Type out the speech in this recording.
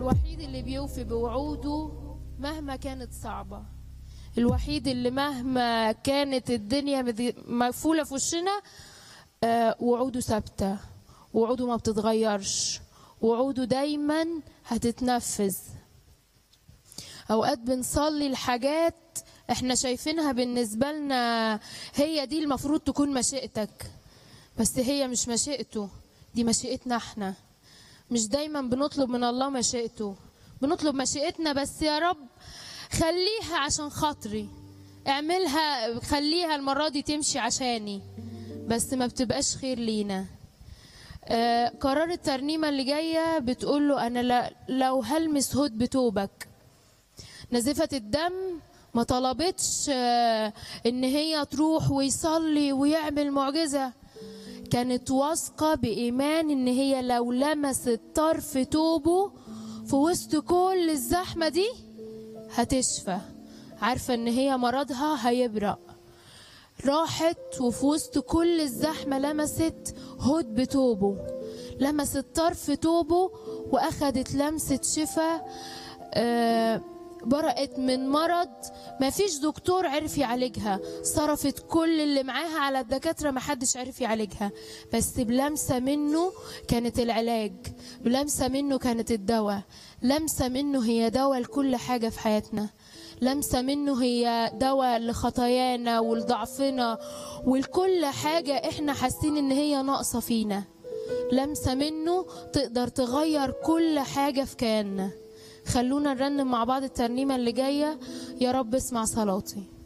الوحيد اللي بيوفي بوعوده مهما كانت صعبة الوحيد اللي مهما كانت الدنيا مد- مقفولة في وشنا آه، وعوده ثابتة وعوده ما بتتغيرش وعوده دايما هتتنفذ اوقات بنصلي الحاجات احنا شايفينها بالنسبة لنا هي دي المفروض تكون مشيئتك بس هي مش مشيئته دي مشيئتنا احنا مش دايما بنطلب من الله مشيئته بنطلب مشيئتنا بس يا رب خليها عشان خاطري اعملها خليها المرة دي تمشي عشاني بس ما بتبقاش خير لينا آه، قرار الترنيمة اللي جاية بتقول له أنا لا- لو هلمس هود بتوبك نزفة الدم ما طلبتش آه، إن هي تروح ويصلي ويعمل معجزة كانت واثقة بإيمان إن هي لو لمست طرف توبه في وسط كل الزحمة دي هتشفى عارفة إن هي مرضها هيبرأ راحت وفي وسط كل الزحمة لمست هود بتوبه لمست طرف توبه وأخدت لمسة شفا آه، برأت من مرض ما فيش دكتور عرف يعالجها صرفت كل اللي معاها على الدكاترة ما حدش عرف يعالجها بس بلمسة منه كانت العلاج بلمسة منه كانت الدواء لمسة منه هي دواء لكل حاجة في حياتنا لمسة منه هي دواء لخطايانا ولضعفنا ولكل حاجة احنا حاسين ان هي ناقصة فينا لمسة منه تقدر تغير كل حاجة في كياننا خلونا نرنم مع بعض الترنيمة اللي جاية يا رب اسمع صلاتي